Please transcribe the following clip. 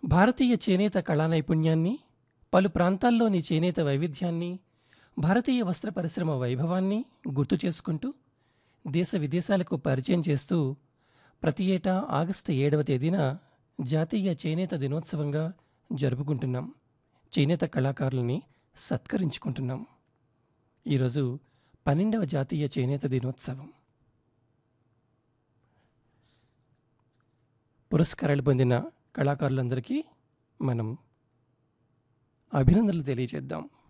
భారతీయ చేనేత కళా నైపుణ్యాన్ని పలు ప్రాంతాల్లోని చేనేత వైవిధ్యాన్ని భారతీయ వస్త్ర పరిశ్రమ వైభవాన్ని గుర్తు చేసుకుంటూ దేశ విదేశాలకు పరిచయం చేస్తూ ప్రతి ఏటా ఆగస్టు ఏడవ తేదీన జాతీయ చేనేత దినోత్సవంగా జరుపుకుంటున్నాం చేనేత కళాకారులని సత్కరించుకుంటున్నాం ఈరోజు పన్నెండవ జాతీయ చేనేత దినోత్సవం పురస్కారాలు పొందిన కళాకారులందరికీ మనం అభినందనలు తెలియజేద్దాం